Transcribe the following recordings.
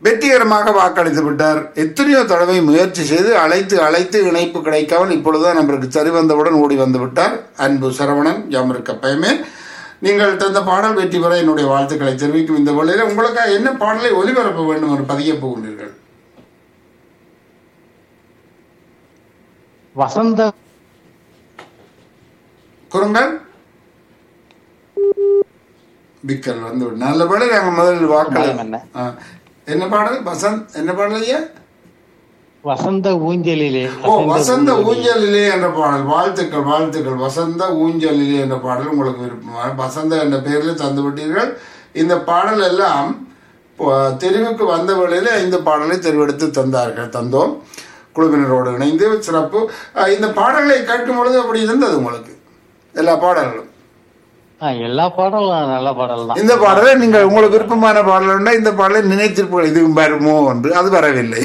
வெற்றிகரமாக வாக்களித்து விட்டார் எத்தனையோ தடவை முயற்சி செய்து அழைத்து அழைத்து இணைப்பு கிடைக்காமல் இப்பொழுதுதான் நம்மளுக்கு சரி வந்தவுடன் ஓடி வந்து விட்டார் அன்பு சரவணன் ஜாமருக்க பயமே நீங்கள் தந்த பாடல் வெற்றி பெற என்னுடைய வாழ்த்துக்களை தெரிவிக்கும் இந்த வேளையில் உங்களுக்காக என்ன பாடலை ஒலிபரப்ப வேண்டும் என்று பதிய போகின்றீர்கள் வசந்த குறுங்கள் பிக்கல் வந்து விடு. நல்ல வேளை நாங்கள் முதலில் வாக்களி பயம் என்ன? ஆ. என்ன பாடல் வசந்த் என்ன பாடல் ஐயா வசந்த ஊஞ்சலிலே ஓ வசந்த ஊஞ்சலிலே என்ற பாடல் வாழ்த்துக்கள் வாழ்த்துக்கள் வசந்த ஊஞ்சலிலே என்ற பாடல் உங்களுக்கு விருப்பமான வசந்த என்ற பெயரில் தந்து விட்டீர்கள் இந்த பாடல் எல்லாம் இப்போ தெரிவுக்கு வந்த வேளையில இந்த பாடலை தெரிவெடுத்து தந்தார்கள் தந்தோம் குழுவினரோடு இணைந்து சிறப்பு அஹ், இந்த பாடல்களை கேட்கும் பொழுது அப்படி இருந்தது உங்களுக்கு எல்லா பாடல்களும் ஆ, எல்லா பாடலும் நல்ல பாடல் தான் இந்த பாடலை நீங்கள் உங்களுக்கு விருப்பமான பாடல் இந்த பாடலை நினைத்திருப்பீர்கள் இது வருமோ என்று அது வரவில்லை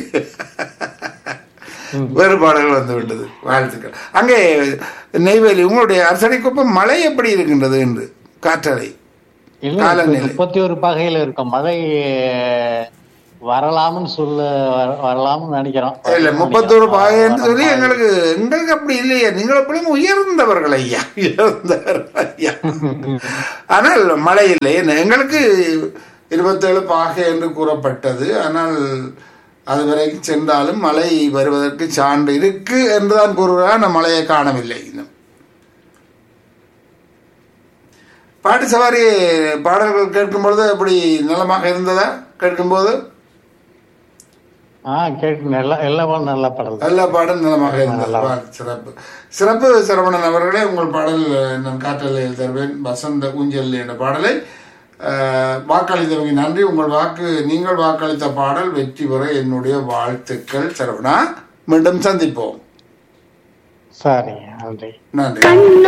வேறு பாடல்கள் வந்து விட்டது வாழ்த்துக்கள் அங்கே நெய்வேலி உங்களுடைய அரசடை குப்பம் மழை எப்படி இருக்கின்றது என்று காற்றலை இல்ல காலநிலை. முப்பத்தி ஒரு பகையில இருக்கும் மழை வரலாம்னு சொல்ல வர- வரலாம்னு நினைக்கிறோம் இல்ல முப்பத்தோரு பாகை என்று சொல்லி எங்களுக்கு எங்களுக்கு அப்படி இல்லையா நீங்கள் எப்படியும் உயர்ந்தவர்கள் ஐயா உயர்ந்தவர்கள் ஐயா ஆனால் மழை இல்லை என்ன, எங்களுக்கு இருபத்தேழு பாகை என்று கூறப்பட்டது ஆனால் அது வரைக்கும் சென்றாலும் மழை வருவதற்கு சான்று இருக்கு என்றுதான் கூறுகிறார் ஆனால் மழையை காணவில்லை இன்னும் பாட்டு சவாரி பாடல்கள் கேட்கும் பொழுது எப்படி நலமாக இருந்ததா கேட்கும்போது ஆ கேட்கு நல்ல எல்லா பாடலும் நல்ல பாடல் தான் எல்லா பாடல் நலமாக இருந்தது வா, சிறப்பு சிறப்பு சரவணன் அவர்களே உங்கள் பாடல் அஹ், நான் காற்றலையில் தருவேன் வசந்த ஊஞ்சல் என்ற பாடலை அஹ், வாக்களித்தவங்க நன்றி உங்கள் வாக்கு நீங்கள் வாக்களித்த பாடல் வெற்றி பெற என்னுடைய வாழ்த்துக்கள் சரவணா மீண்டும் சந்திப்போம் சரிங்க நன்றி நன்றி